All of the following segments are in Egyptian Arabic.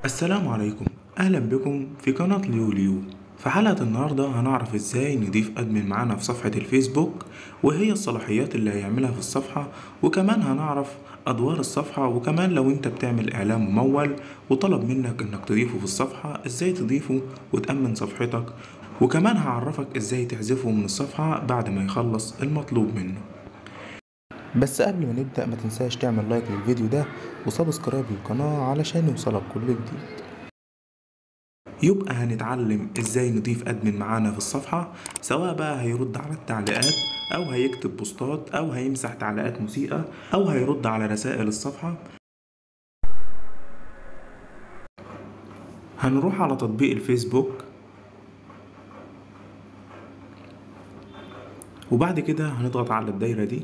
السلام عليكم اهلا بكم في قناة ليو ليو في حلقة النهاردة هنعرف ازاي نضيف ادمن معانا في صفحة الفيسبوك وهي الصلاحيات اللي هيعملها في الصفحة وكمان هنعرف ادوار الصفحة وكمان لو انت بتعمل اعلان ممول وطلب منك انك تضيفه في الصفحة ازاي تضيفه وتأمن صفحتك وكمان هعرفك ازاي تحذفه من الصفحة بعد ما يخلص المطلوب منه بس قبل ما نبدأ ما تنساش تعمل لايك للفيديو ده وسبسكرايب للقناة علشان يوصلك كل جديد يبقى هنتعلم ازاي نضيف ادمن معانا في الصفحة سواء بقى هيرد على التعليقات او هيكتب بوستات او هيمسح تعليقات مسيئة او هيرد على رسائل الصفحة هنروح على تطبيق الفيسبوك وبعد كده هنضغط على الدايرة دي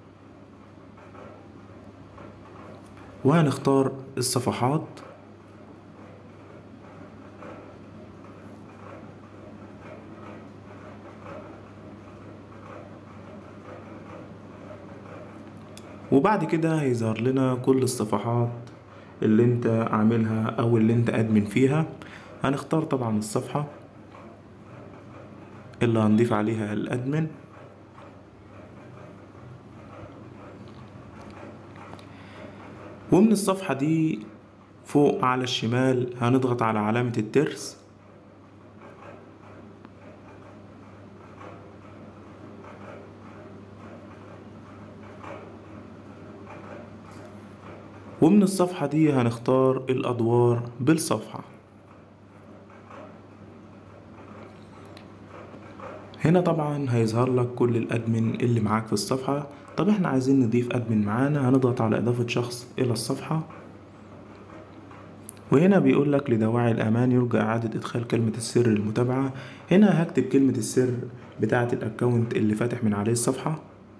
وهنختار الصفحات وبعد كده هيظهر لنا كل الصفحات اللي انت عاملها او اللي انت ادمن فيها هنختار طبعا الصفحة اللي هنضيف عليها الادمن ومن الصفحة دي فوق على الشمال هنضغط على علامة الترس ومن الصفحة دي هنختار الأدوار بالصفحة هنا طبعا هيظهر لك كل الأدمن اللي معاك في الصفحة طب احنا عايزين نضيف أدمن معانا هنضغط على إضافة شخص إلى الصفحة وهنا بيقول لك لدواعي الأمان يرجى إعادة إدخال كلمة السر المتابعة هنا هكتب كلمة السر بتاعة الأكونت اللي فاتح من عليه الصفحة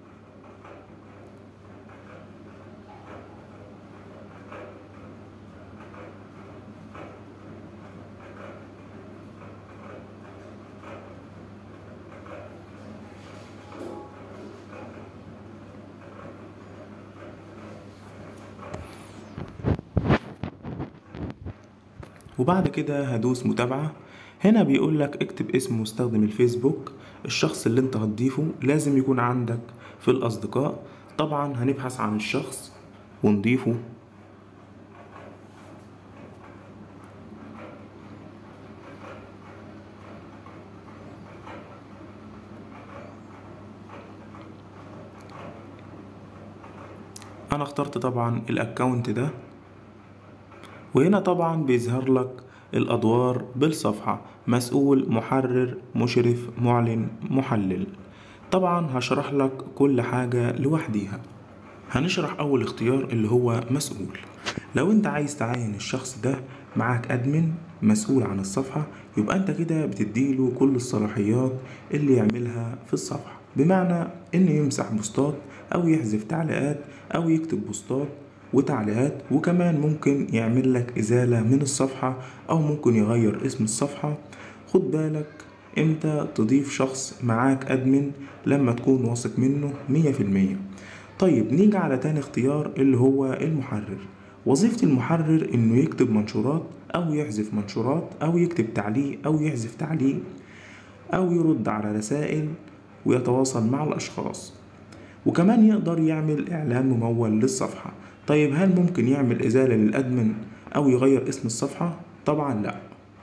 وبعد كده هدوس متابعة هنا بيقول لك اكتب اسم مستخدم الفيسبوك الشخص اللي انت هتضيفه لازم يكون عندك في الأصدقاء طبعا هنبحث عن الشخص ونضيفه انا اخترت طبعا الاكونت ده وهنا طبعا بيظهر لك الأدوار بالصفحة مسؤول محرر مشرف معلن محلل طبعا هشرح لك كل حاجة لوحديها هنشرح أول اختيار اللي هو مسؤول لو انت عايز تعين الشخص ده معاك أدمن مسؤول عن الصفحة يبقى انت كده بتديله كل الصلاحيات اللي يعملها في الصفحة بمعنى انه يمسح بوستات او يحذف تعليقات او يكتب بوستات وتعليقات وكمان ممكن يعمل لك إزالة من الصفحة أو ممكن يغير اسم الصفحة خد بالك امتى تضيف شخص معاك أدمن لما تكون واثق منه مية في المية طيب نيجي على تاني اختيار اللي هو المحرر وظيفة المحرر انه يكتب منشورات او يحذف منشورات او يكتب تعليق او يحذف تعليق او يرد على رسائل ويتواصل مع الاشخاص وكمان يقدر يعمل اعلان ممول للصفحة طيب هل ممكن يعمل إزالة للأدمن أو يغير اسم الصفحة؟ طبعا لا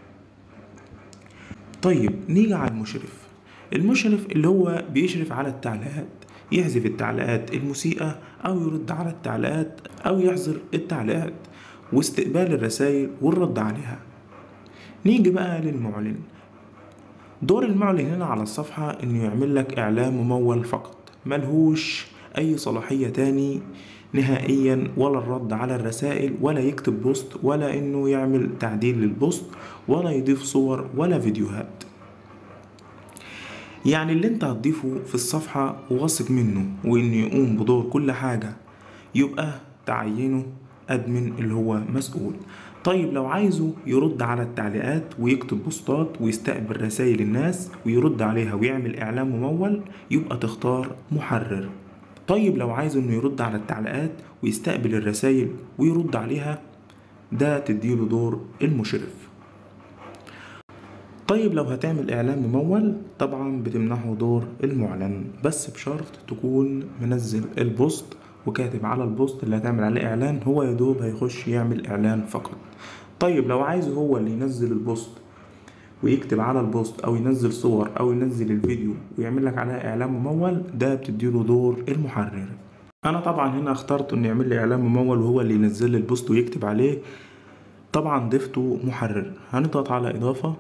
طيب نيجي على المشرف المشرف اللي هو بيشرف على التعليقات يحذف التعليقات المسيئة أو يرد على التعليقات أو يحظر التعليقات واستقبال الرسائل والرد عليها نيجي بقى للمعلن دور المعلن هنا على الصفحة إنه يعمل لك إعلان ممول فقط ملهوش أي صلاحية تاني نهائيا ولا الرد على الرسائل ولا يكتب بوست ولا انه يعمل تعديل للبوست ولا يضيف صور ولا فيديوهات يعني اللي انت هتضيفه في الصفحة واثق منه وانه يقوم بدور كل حاجة يبقى تعينه ادمن اللي هو مسؤول طيب لو عايزه يرد على التعليقات ويكتب بوستات ويستقبل رسائل الناس ويرد عليها ويعمل اعلان ممول يبقى تختار محرر طيب لو عايز انه يرد على التعليقات ويستقبل الرسائل ويرد عليها ده تديله دور المشرف طيب لو هتعمل إعلان ممول طبعا بتمنحه دور المعلن بس بشرط تكون منزل البوست وكاتب على البوست اللي هتعمل عليه إعلان هو يدوب هيخش يعمل إعلان فقط طيب لو عايزه هو اللي ينزل البوست ويكتب على البوست او ينزل صور او ينزل الفيديو ويعمل لك عليها اعلان ممول ده بتديله دور المحرر انا طبعا هنا اخترت انه يعمل لي اعلان ممول وهو اللي ينزل لي البوست ويكتب عليه طبعا ضفته محرر هنضغط على اضافه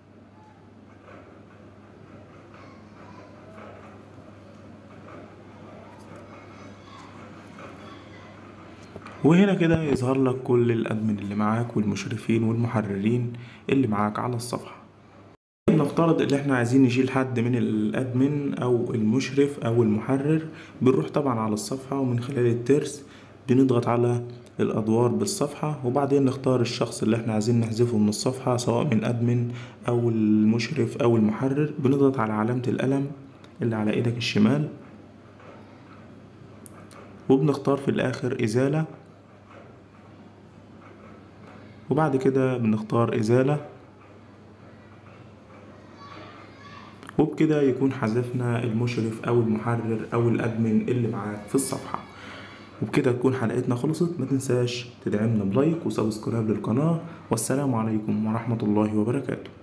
وهنا كده يظهر لك كل الادمن اللي معاك والمشرفين والمحررين اللي معاك على الصفحه نفترض ان احنا عايزين نشيل حد من الادمن او المشرف او المحرر بنروح طبعا على الصفحة ومن خلال الترس بنضغط على الادوار بالصفحة وبعدين نختار الشخص اللي احنا عايزين نحذفه من الصفحة سواء من ادمن او المشرف او المحرر بنضغط على علامة القلم اللي على ايدك الشمال وبنختار في الاخر ازالة وبعد كده بنختار ازالة وبكده يكون حذفنا المشرف او المحرر او الادمن اللي معاك في الصفحة وبكده تكون حلقتنا خلصت ما تنساش تدعمنا بلايك وسبسكرايب للقناة والسلام عليكم ورحمة الله وبركاته